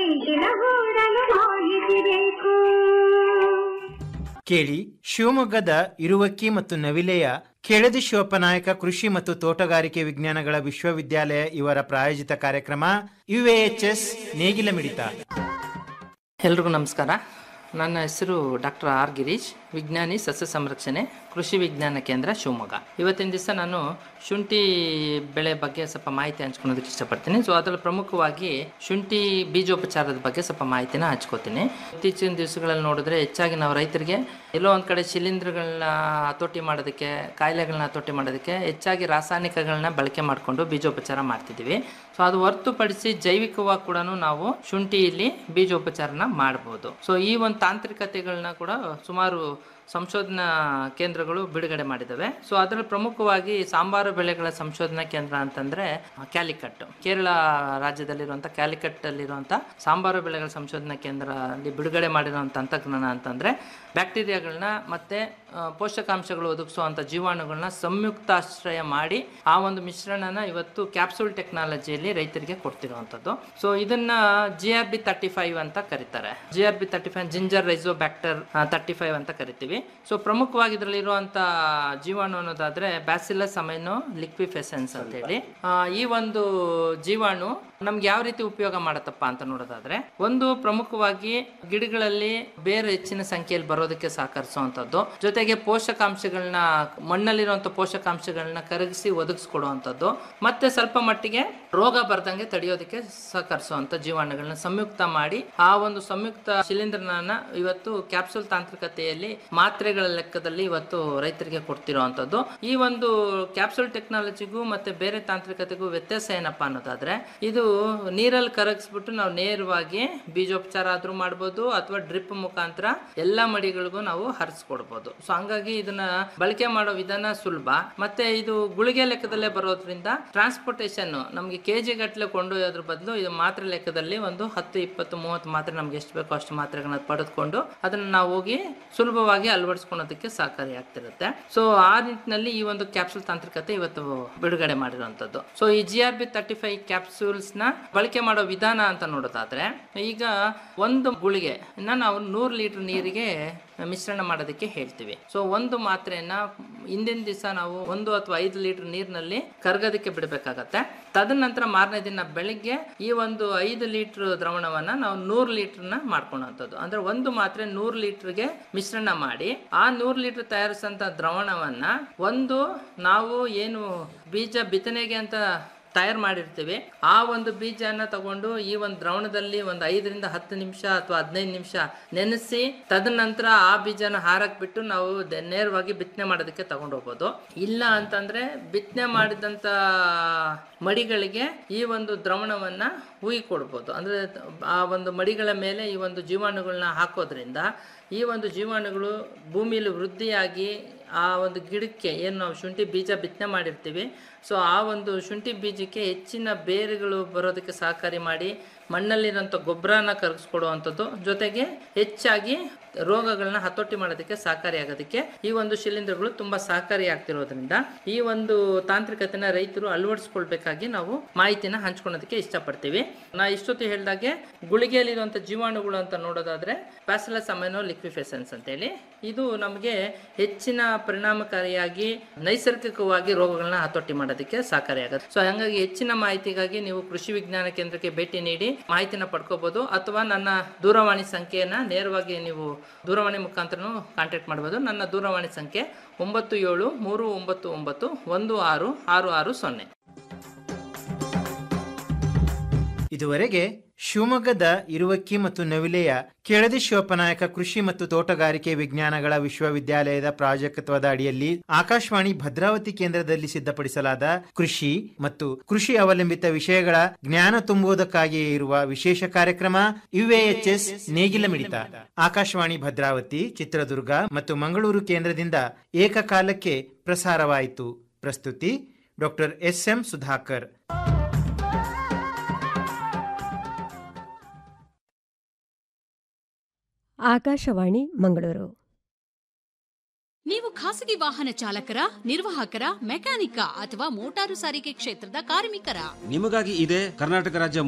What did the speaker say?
ಈಗಿನ ಗೂಡಲು ಮಾಹಿತಿ ಬೇಕು ಕೇಳಿ ಶಿವಮೊಗ್ಗದ ಇರುವಕ್ಕಿ ಮತ್ತು ನವಿಲೆಯ ಕೆಳದಿ ಶಿವಪ್ಪನಾಯಕ ಕೃಷಿ ಮತ್ತು ತೋಟಗಾರಿಕೆ ವಿಜ್ಞಾನಗಳ ವಿಶ್ವವಿದ್ಯಾಲಯ ಇವರ ಪ್ರಾಯೋಜಿತ ಕಾರ್ಯಕ್ರಮ ಯುಎಎಚ್ಎಸ್ ನೇಗಿಲ ಮಿಡಿತ ಎಲ್ರಿಗೂ ನಮಸ್ಕಾರ ನನ್ನ ಹೆಸರು ಡಾಕ್ಟರ್ ಆರ್ ಗಿರೀಶ್ ವಿಜ್ಞಾನಿ ಸಸ್ಯ ಸಂರಕ್ಷಣೆ ಕೃಷಿ ವಿಜ್ಞಾನ ಕೇಂದ್ರ ಶಿವಮೊಗ್ಗ ಇವತ್ತಿನ ದಿವಸ ನಾನು ಶುಂಠಿ ಬೆಳೆ ಬಗ್ಗೆ ಸ್ವಲ್ಪ ಮಾಹಿತಿ ಹಂಚ್ಕೊಳೋದಕ್ಕೆ ಇಷ್ಟಪಡ್ತೀನಿ ಸೊ ಅದರಲ್ಲಿ ಪ್ರಮುಖವಾಗಿ ಶುಂಠಿ ಬೀಜೋಪಚಾರದ ಬಗ್ಗೆ ಸ್ವಲ್ಪ ಮಾಹಿತಿನ ಹಂಚ್ಕೋತೀನಿ ಇತ್ತೀಚಿನ ದಿವಸಗಳಲ್ಲಿ ನೋಡಿದ್ರೆ ಹೆಚ್ಚಾಗಿ ನಾವು ರೈತರಿಗೆ ಎಲ್ಲೋ ಒಂದು ಕಡೆ ಶಿಲೀಂಧ್ರಗಳನ್ನ ಹತೋಟಿ ಮಾಡೋದಕ್ಕೆ ಕಾಯಿಲೆಗಳನ್ನ ಹತೋಟಿ ಮಾಡೋದಕ್ಕೆ ಹೆಚ್ಚಾಗಿ ರಾಸಾಯನಿಕಗಳನ್ನ ಬಳಕೆ ಮಾಡಿಕೊಂಡು ಬೀಜೋಪಚಾರ ಮಾಡ್ತಿದ್ದೀವಿ ಸೊ ಅದು ಹೊರತುಪಡಿಸಿ ಜೈವಿಕವಾಗಿ ಕೂಡ ನಾವು ಶುಂಠಿಯಲ್ಲಿ ಬೀಜೋಪಚಾರನ ಮಾಡ್ಬೋದು ಸೊ ಈ ಒಂದು ತಾಂತ್ರಿಕತೆಗಳನ್ನ ಕೂಡ ಸುಮಾರು ಸಂಶೋಧನಾ ಕೇಂದ್ರಗಳು ಬಿಡುಗಡೆ ಮಾಡಿದ್ದಾವೆ ಸೊ ಅದರಲ್ಲಿ ಪ್ರಮುಖವಾಗಿ ಸಾಂಬಾರು ಬೆಳೆಗಳ ಸಂಶೋಧನಾ ಕೇಂದ್ರ ಅಂತಂದ್ರೆ ಕ್ಯಾಲಿಕಟ್ ಕೇರಳ ರಾಜ್ಯದಲ್ಲಿರುವಂಥ ಕ್ಯಾಲಿಕಟ್ ಅಲ್ಲಿರುವಂಥ ಸಾಂಬಾರು ಬೆಳೆಗಳ ಸಂಶೋಧನಾ ಕೇಂದ್ರ ಅಲ್ಲಿ ಬಿಡುಗಡೆ ಮಾಡಿರುವಂಥ ತಂತ್ರಜ್ಞಾನ ಅಂತಂದ್ರೆ ಬ್ಯಾಕ್ಟೀರಿಯಾಗಳನ್ನ ಮತ್ತೆ ಆ, ಪೋಷಕಾಂಶಗಳು ಒದಗಿಸುವಂಥ ಜೀವಾಣುಗಳನ್ನ ಸಂಯುಕ್ತಾಶ್ರಯ ಮಾಡಿ ಆ ಒಂದು ಮಿಶ್ರಣನ ಇವತ್ತು ಕ್ಯಾಪ್ಸೂಲ್ ಟೆಕ್ನಾಲಜಿಯಲ್ಲಿ ರೈತರಿಗೆ ಕೊಡ್ತಿರುವಂಥದ್ದು ಸೊ ಇದನ್ನ G R B thirty five ಅಂತ ಕರೀತಾರೆ G R B thirty five ginger rhizobacter thirty five ಅಂತ ಕರಿತೀವಿ ಸೊ ಪ್ರಮುಖವಾಗಿ ಇದರಲ್ಲಿ ಇರುವಂತ ಜೀವಾಣು ಅನ್ನೋದಾದ್ರೆ ಬ್ಯಾಸಿಲಸ್ ಅಮೈನೋ ಲಿಕ್ವಿಫೆಸೆನ್ಸ್ ಅಂತ ಹೇಳಿ ಆ, ಈ ಒಂದು ಜೀವಾಣು ನಮ್ಗೆ ಯಾವ ರೀತಿ ಉಪಯೋಗ ಮಾಡತ್ತಪ್ಪ ಅಂತ ನೋಡೋದಾದ್ರೆ ಒಂದು ಪ್ರಮುಖವಾಗಿ ಗಿಡಗಳಲ್ಲಿ ಬೇರೆ ಹೆಚ್ಚಿನ ಸಂಖ್ಯೆಯಲ್ಲಿ ಬರೋದಕ್ಕೆ ಸಹಕರಿಸುವಂಥದ್ದು ಜೊತೆಗೆ ಪೋಷಕಾಂಶಗಳನ್ನ ಮಣ್ಣಲ್ಲಿರುವಂಥ ಪೋಷಕಾಂಶಗಳನ್ನ ಕರಗಿಸಿ ಒದಗಿಸ್ಕೊಡುವಂಥದ್ದು ಮತ್ತೆ ಸ್ವಲ್ಪ ಮಟ್ಟಿಗೆ ರೋಗ ಬರ್ದಂಗೆ ತಡೆಯೋದಕ್ಕೆ ಸಹಕರಿಸುವಂಥ ಜೀವಾಣುಗಳನ್ನ ಸಂಯುಕ್ತ ಮಾಡಿ ಆ ಒಂದು ಸಂಯುಕ್ತ ಶಿಲೀಂಧ್ರನ ಇವತ್ತು ಕ್ಯಾಪ್ಸೂಲ್ ತಾಂತ್ರಿಕತೆಯಲ್ಲಿ ಮಾತ್ರೆಗಳ ಲೆಕ್ಕದಲ್ಲಿ ಇವತ್ತು ರೈತರಿಗೆ ಕೊಡ್ತಿರುವಂಥದ್ದು ಈ ಒಂದು ಕ್ಯಾಪ್ಸೂಲ್ ಟೆಕ್ನಾಲಜಿಗೂ ಮತ್ತೆ ಬೇರೆ ತಾಂತ್ರಿಕತೆಗೂ ವ್ಯತ್ಯಾಸ ಏನಪ್ಪಾ ಅನ್ನೋದಾದ್ರೆ ಇದು ನೀರಲ್ಲಿ ಕರಗಿಸ್ಬಿಟ್ಟು ನಾವು ನೇರವಾಗಿ ಬೀಜೋಪಚಾರ ಆದ್ರೂ ಮಾಡ್ಬೋದು ಅಥವಾ ಡ್ರಿಪ್ ಮುಖಾಂತರ ಎಲ್ಲಾ ಮಡಿಗಳಿಗೂ ನಾವು ಹರಿಸ್ಕೊಡ್ಬೋದು ಸೊ ಹಂಗಾಗಿ ಇದನ್ನ ಬಳಕೆ ಮಾಡೋ ವಿಧಾನ ಸುಲಭ ಮತ್ತೆ ಇದು ಗುಳಿಗೆ ಲೆಕ್ಕದಲ್ಲೇ ಬರೋದ್ರಿಂದ ಟ್ರಾನ್ಸ್ಪೋರ್ಟೇಷನ್ ನಮಗೆ ಕೆಜಿ ಗಟ್ಟಲೆ ಕೊಂಡೊಯ್ಯೋದ್ರ ಬದಲು ಇದು ಮಾತ್ರೆ ಲೆಕ್ಕದಲ್ಲಿ ಒಂದು ಹತ್ತು ಇಪ್ಪತ್ತು ಮೂವತ್ತು ಮಾತ್ರೆ ನಮ್ಗೆ ಎಷ್ಟು ಬೇಕೋ ಅಷ್ಟು ಮಾತ್ರೆಗಳನ್ನ ಪಡೆದುಕೊಂಡು ಅದನ್ನ ನಾವು ಹೋಗಿ ಸುಲಭವಾಗಿ ಅಳವಡಿಸ್ಕೊಳೋದಕ್ಕೆ ಸಹಕಾರಿಯಾಗ್ತಿರುತ್ತೆ ಸೊ ಆ ನಿಟ್ಟಿನಲ್ಲಿ ಈ ಒಂದು ಕ್ಯಾಪ್ಸೂಲ್ ತಾಂತ್ರಿಕತೆ ಇವತ್ತು ಬಿಡುಗಡೆ ಮಾಡಿರುವಂತದ್ದು ಸೊ ಈ G R B thirty five capsules ನ ಬಳಕೆ ಮಾಡೋ ವಿಧಾನ ಅಂತ ನೋಡೋದಾದ್ರೆ ಈಗ ಒಂದು ಗುಳಿಗೆ ನಾವು ನೂರು ಲೀಟರ್ ನೀರಿಗೆ ಮಿಶ್ರಣ ಮಾಡೋದಕ್ಕೆ ಹೇಳ್ತೀವಿ ಸೊ ಒಂದು ಮಾತ್ರೆಯನ್ನ ಹಿಂದಿನ ದಿವಸ ನಾವು ಒಂದು ಅಥವಾ ಐದು ಲೀಟರ್ ನೀರಿನಲ್ಲಿ ಕರಗೋದಕ್ಕೆ ಬಿಡಬೇಕಾಗತ್ತೆ ತದನಂತರ ಮಾರನೇ ದಿನ ಬೆಳಿಗ್ಗೆ ಈ ಒಂದು ಐದು ಲೀಟರ್ ದ್ರವಣವನ್ನ ನಾವು ನೂರು ಲೀಟರ್ನ ಮಾಡ್ಕೊಳ್ಳೋಂಥದ್ದು ಅಂದ್ರೆ ಒಂದು ಮಾತ್ರೆ ನೂರು ಲೀಟರ್ಗೆ ಮಿಶ್ರಣ ಮಾಡಿ ಆ ನೂರು ಲೀಟರ್ ತಯಾರಿಸಂತ ದ್ರವಣವನ್ನ ಒಂದು ನಾವು ಏನು ಬೀಜ ಬಿತ್ತನೆಗೆ ಅಂತ ತಯಾರು ಮಾಡಿರ್ತೀವಿ ಆ ಒಂದು ಬೀಜನ ತಗೊಂಡು ಈ ಒಂದು ದ್ರವಣದಲ್ಲಿ ಒಂದು ಐದರಿಂದ ಹತ್ತು ನಿಮಿಷ ಅಥವಾ ಹದಿನೈದು ನಿಮಿಷ ನೆನೆಸಿ ತದನಂತರ ಆ ಬೀಜನ ಹಾರಕ್ ಬಿಟ್ಟು ನಾವು ದ- ನೇರವಾಗಿ ಬಿತ್ತನೆ ಮಾಡೋದಕ್ಕೆ ತಗೊಂಡು ಹೋಗ್ಬೋದು ಇಲ್ಲ ಅಂತಂದ್ರೆ ಬಿತ್ತನೆ ಮಾಡಿದಂತ ಮಡಿಗಳಿಗೆ ಈ ಒಂದು ದ್ರವಣವನ್ನ ಹೂಯಿ ಕೊಡ್ಬೋದು ಅಂದ್ರೆ ಆ ಒಂದು ಮಡಿಗಳ ಮೇಲೆ ಈ ಒಂದು ಜೀವಾಣುಗಳನ್ನ ಹಾಕೋದ್ರಿಂದ ಈ ಒಂದು ಜೀವಾಣುಗಳು ಭೂಮಿಯಲ್ಲಿ ವೃದ್ಧಿಯಾಗಿ ಆ ಒಂದು ಗಿಡಕ್ಕೆ ಏನು ನಾವು ಶುಂಠಿ ಬೀಜ ಬಿತ್ತನೆ ಮಾಡಿರ್ತೀವಿ ಸೊ ಆ ಒಂದು ಶುಂಠಿ ಬೀಜಕ್ಕೆ ಹೆಚ್ಚಿನ ಬೇರುಗಳು ಬರೋದಕ್ಕೆ ಸಹಕಾರಿ ಮಾಡಿ ಮಣ್ಣಲ್ಲಿರೋಂಥ ಗೊಬ್ಬರನ ಕರಗಿಸ್ಕೊಡುವಂಥದ್ದು ಜೊತೆಗೆ ಹೆಚ್ಚಾಗಿ ರೋಗಗಳನ್ನ ಹತೋಟಿ ಮಾಡೋದಕ್ಕೆ ಸಹಕಾರಿಯಾಗೋದಕ್ಕೆ ಈ ಒಂದು ಶಿಲೀಂಧ್ರಗಳು ತುಂಬಾ ಸಹಕಾರಿಯಾಗ್ತಿರೋದ್ರಿಂದ ಈ ಒಂದು ತಾಂತ್ರಿಕತೆನ ರೈತರು ಅಳವಡಿಸ್ಕೊಳ್ಬೇಕಾಗಿ ನಾವು ಮಾಹಿತಿನ ಹಂಚ್ಕೊಳೋದಕ್ಕೆ ಇಷ್ಟಪಡ್ತೀವಿ ನಾ ಇಷ್ಟೊತ್ತು ಹೇಳ್ದಾಗೆ ಗುಳಿಗೆಯಲ್ಲಿರುವಂಥ ಜೀವಾಣುಗಳು ಅಂತ ನೋಡೋದಾದ್ರೆ ಪ್ಯಾಸಿಲಸ್ ಅಮೈನೋ ಲಿಕ್ವಿಫೆಸೆನ್ಸ್ ಅಂತೇಳಿ ಇದು ನಮಗೆ ಹೆಚ್ಚಿನ ಪರಿಣಾಮಕಾರಿಯಾಗಿ ನೈಸರ್ಗಿಕವಾಗಿ ರೋಗಗಳನ್ನ ಹತೋಟಿ ಮಾಡೋದಕ್ಕೆ ಸಹಕಾರಿಯಾಗುತ್ತೆ ಸೊ ಹಂಗಾಗಿ ಹೆಚ್ಚಿನ ಮಾಹಿತಿಗಾಗಿ ನೀವು ಕೃಷಿ ವಿಜ್ಞಾನ ಕೇಂದ್ರಕ್ಕೆ ಭೇಟಿ ನೀಡಿ ಮಾಹಿತಿನ ಪಡ್ಕೋಬಹುದು ಅಥವಾ ನನ್ನ ದೂರವಾಣಿ ಸಂಖ್ಯೆಯನ್ನ ನೇರವಾಗಿ ನೀವು ದೂರವಾಣಿ ಮುಖಾಂತರನೂ ಕಾಂಟ್ಯಾಕ್ಟ್ ಮಾಡಬಹುದು ನನ್ನ ದೂರವಾಣಿ ಸಂಖ್ಯೆ ಒಂಬತ್ತು ಏಳು ಮೂರು ಒಂಬತ್ತು ಒಂಬತ್ತು ಒಂದು ಆರು ಆರು ಆರು ಸೊನ್ನೆ ಇದುವರೆಗೆ ಶಿವಮೊಗ್ಗದ ಇರುವಕ್ಕಿ ಮತ್ತು ನವಿಲೆಯ ಕೆಳದಿ ಶಿವಪ್ಪನಾಯಕ ಕೃಷಿ ಮತ್ತು ತೋಟಗಾರಿಕೆ ವಿಜ್ಞಾನಗಳ ವಿಶ್ವವಿದ್ಯಾಲಯದ ಪ್ರಾಜೆಕ್ಟ್ವದ ಅಡಿಯಲ್ಲಿ ಆಕಾಶವಾಣಿ ಭದ್ರಾವತಿ ಕೇಂದ್ರದಲ್ಲಿ ಸಿದ್ಧಪಡಿಸಲಾದ ಕೃಷಿ ಮತ್ತು ಕೃಷಿ ಅವಲಂಬಿತ ವಿಷಯಗಳ ಜ್ಞಾನ ತುಂಬುವುದಕ್ಕಾಗಿಯೇ ಇರುವ ವಿಶೇಷ ಕಾರ್ಯಕ್ರಮ ಯುಎಎಚ್ಎಸ್ ನೇಗಿಲ ಮಿಡಿತ ಆಕಾಶವಾಣಿ ಭದ್ರಾವತಿ ಚಿತ್ರದುರ್ಗ ಮತ್ತು ಮಂಗಳೂರು ಕೇಂದ್ರದಿಂದ ಏಕಕಾಲಕ್ಕೆ ಪ್ರಸಾರವಾಯಿತು ಪ್ರಸ್ತುತಿ doctor S M Sudhakar Akashvani Mangaluru ನೀವು ಖಾಸಗಿ ವಾಹನ ಚಾಲಕರ ನಿರ್ವಾಹಕರ ಮೆಕ್ಯಾನಿಕ ಅಥವಾ ಮೋಟಾರು ಸಾರಿಗೆ ಕ್ಷೇತ್ರದ ಕಾರ್ಮಿಕರ ನಿಮಗಾಗಿ ಇದೆ ಕರ್ನಾಟಕ ರಾಜ್ಯ